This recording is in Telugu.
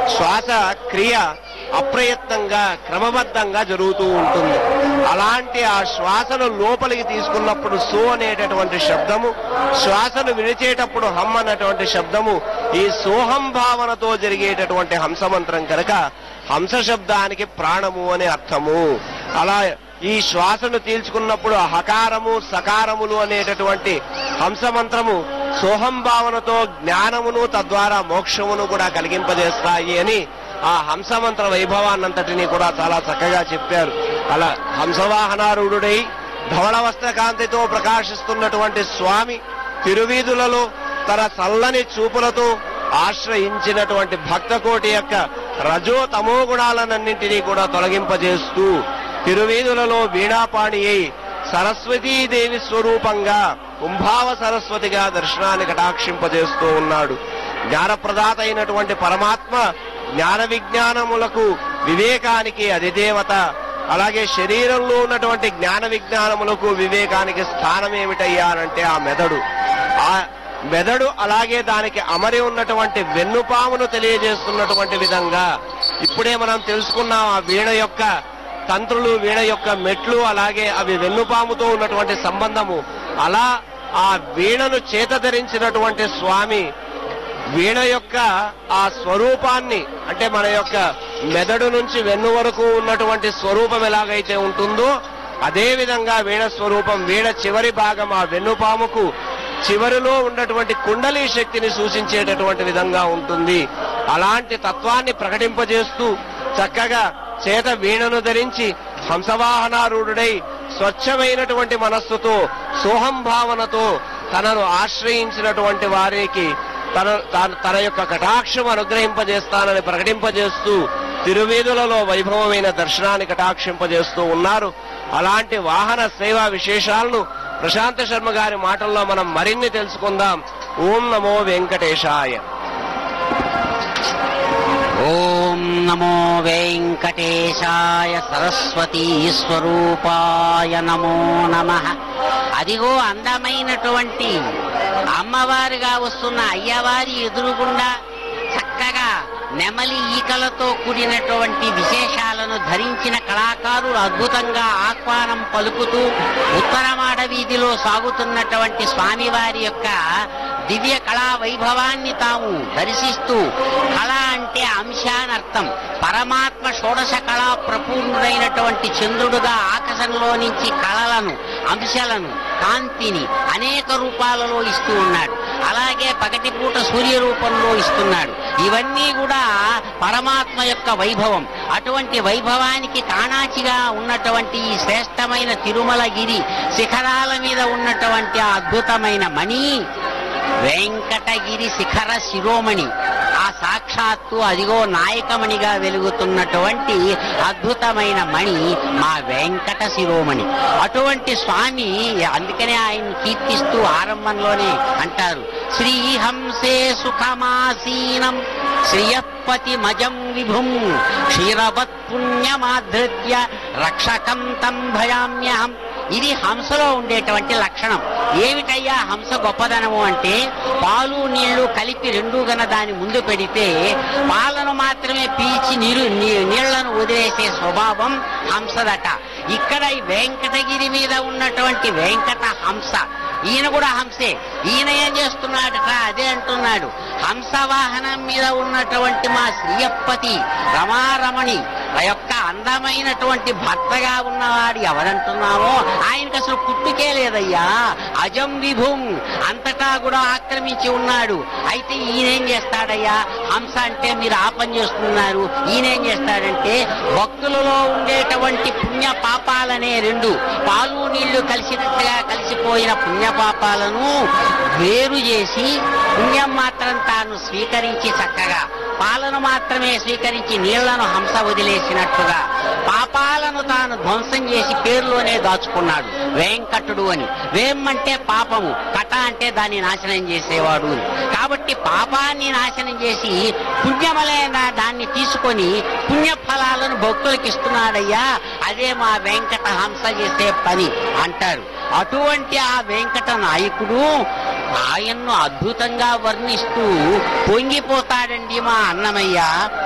శ్వాస క్రియ అప్రయత్నంగా క్రమబద్ధంగా జరుగుతూ ఉంటుంది అలాంటి ఆ శ్వాసను లోపలికి తీసుకున్నప్పుడు సో అనేటటువంటి శబ్దము శ్వాసను విడిచేటప్పుడు హమ్ అన్నటువంటి శబ్దము ఈ సోహం భావనతో జరిగేటటువంటి హంసమంత్రం కనుక హంస శబ్దానికి ప్రాణము అనే అర్థము అలా ఈ శ్వాసను తీల్చుకున్నప్పుడు హకారము సకారములు అనేటటువంటి హంస మంత్రము సోహం భావనతో జ్ఞానమును తద్వారా మోక్షమును కూడా కలిగింపజేస్తాయి అని ఆ హంస మంత్ర వైభవాన్నంతటినీ కూడా చాలా చక్కగా చెప్పారు అలా హంసవాహనారూఢుడై ధవళ వస్త్ర కాంతితో ప్రకాశిస్తున్నటువంటి స్వామి తిరువీధులలో తన చల్లని చూపులతో ఆశ్రయించినటువంటి భక్తకోటి యొక్క రజో తమో గుణాలనన్నింటినీ కూడా తొలగింపజేస్తూ తిరువీధులలో వీణాపాణి అయి సరస్వతీదేవి స్వరూపంగా కుంభావ సరస్వతిగా దర్శనాన్ని కటాక్షింపజేస్తూ ఉన్నాడు జ్ఞానప్రదాత అయినటువంటి పరమాత్మ జ్ఞాన విజ్ఞానములకు వివేకానికి అధిదేవత అలాగే శరీరంలో ఉన్నటువంటి జ్ఞాన విజ్ఞానములకు వివేకానికి స్థానం ఏమిటయ్యా అనంటే ఆ మెదడు ఆ మెదడు అలాగే దానికి అమరి ఉన్నటువంటి వెన్నుపామును తెలియజేస్తున్నటువంటి విధంగా ఇప్పుడే మనం తెలుసుకున్నాం ఆ వీణ యొక్క తంత్రులు వీణ యొక్క మెట్లు అలాగే అవి వెన్నుపాముతో ఉన్నటువంటి సంబంధము అలా ఆ వీణను చేత ధరించినటువంటి స్వామి వీణ యొక్క ఆ స్వరూపాన్ని అంటే మన యొక్క మెదడు నుంచి వెన్ను వరకు ఉన్నటువంటి స్వరూపం ఎలాగైతే ఉంటుందో అదే విధంగా వీణ స్వరూపం వీణ చివరి భాగం ఆ వెన్నుపాముకు చివరిలో ఉన్నటువంటి కుండలి శక్తిని సూచించేటటువంటి విధంగా ఉంటుంది అలాంటి తత్వాన్ని ప్రకటింపజేస్తూ చక్కగా చేత వీణను ధరించి హంసవాహనారూఢుడై స్వచ్ఛమైనటువంటి మనస్సుతో సోహం భావనతో తనను ఆశ్రయించినటువంటి వారికి తన తన- తన యొక్క కటాక్షం అనుగ్రహింపజేస్తానని ప్రకటింపజేస్తూ తిరువీధులలో వైభవమైన దర్శనాన్ని కటాక్షింపజేస్తూ ఉన్నారు అలాంటి వాహన సేవా విశేషాలను ప్రశాంత శర్మ గారి మాటల్లో మనం మరిన్ని తెలుసుకుందాం ఓం నమో వెంకటేశాయ ఓం నమో వెంకటేశాయ సరస్వతీ స్వరూపాయ నమో నమ అదిగో అందమైనటువంటి అమ్మవారుగా వస్తున్న అయ్యవారి ఎదురుగుండా చక్కగా నెమలి ఈకలతో కూడినటువంటి విశేషాలను ధరించిన కళాకారులు అద్భుతంగా ఆహ్వానం పలుకుతూ ఉత్తరమాడ వీధిలో సాగుతున్నటువంటి స్వామివారి యొక్క దివ్య కళా వైభవాన్ని తాము దర్శిస్తూ కళ అంటే అంశ అని అర్థం పరమాత్మ షోడశ కళా ప్రపూర్ణుడైనటువంటి చంద్రుడుగా ఆకాశంలో నుంచి కళలను అంశాలను కాంతిని అనేక రూపాలలో ఇస్తూ ఉన్నాడు అలాగే పగటిపూట సూర్య రూపంలో ఇస్తున్నాడు ఇవన్నీ కూడా పరమాత్మ యొక్క వైభవం అటువంటి వైభవానికి కాణాచిగా ఉన్నటువంటి ఈ శ్రేష్టమైన తిరుమలగిరి శిఖరాల మీద ఉన్నటువంటి ఆ అద్భుతమైన మణి వెంకటగిరి శిఖర శిరోమణి ఆ సాక్షాత్తు అదిగో నాయకమణిగా వెలుగుతున్నటువంటి అద్భుతమైన మణి మా వెంకట శిరోమణి అటువంటి స్వామి అందుకనే ఆయన కీర్తిస్తూ ఆరంభంలోనే అంటారు శ్రీహంసే సుఖమాసీనం శ్రియపతి మజం విభుం క్షీరవత్ పుణ్యమాధృత్య రక్షకం తం భయామ్యహం ఇది హంసలో ఉండేటువంటి లక్షణం ఏమిటయ్యా హంస గొప్పదనము అంటే పాలు నీళ్లు కలిపి రెండు గన దాని ముందు పెడితే పాలను మాత్రమే పీల్చి నీరు నీ- నీళ్లను వదిలేసే స్వభావం హంసదట ఇక్కడ ఈ వెంకటగిరి మీద ఉన్నటువంటి వెంకట హంస ఈయన కూడా హంసే ఈయన ఏం చేస్తున్నాడట అదే అంటున్నాడు హంస వాహనం మీద ఉన్నటువంటి మా శ్రీయప్పతి రమారమణి ఆ యొక్క అందమైనటువంటి భర్తగా ఉన్నవాడు ఎవరంటున్నామో ఆయనకు అసలు పుట్టుకే లేదయ్యా అజం విభుం అంతటా కూడా ఆక్రమించి ఉన్నాడు అయితే ఈయనేం చేస్తాడయ్యా హంస అంటే మీరు ఆ పని చేస్తున్నారు ఈయనేం చేస్తాడంటే భక్తులలో ఉండేటువంటి పుణ్య పాపాలనే రెండు పాలు నీళ్లు కలిసినట్టుగా కలిసిపోయిన పుణ్య పాపాలను వేరు చేసి పుణ్యం మాత్రం తాను స్వీకరించి చక్కగా పాలను మాత్రమే స్వీకరించి నీళ్లను హంస వదిలేసినట్టుగా పాపాలను తాను ధ్వంసం చేసి పేరులోనే దాచుకున్నాడు వెంకటుడు అని వేం అంటే పాపము కట అంటే దాన్ని నాశనం చేసేవాడు అని. కాబట్టి పాపాన్ని నాశనం చేసి పుణ్యమలైన దాన్ని తీసుకొని పుణ్య ఫలాలను భక్తులకు ఇస్తున్నాడయ్యా అదే మా వెంకట హంస చేసే పని అంటారు అటువంటి ఆ వెంకట నాయకుడు ఆయన్ను అద్భుతంగా వర్ణిస్తూ పొంగిపోతాడండి మా అన్నమయ్య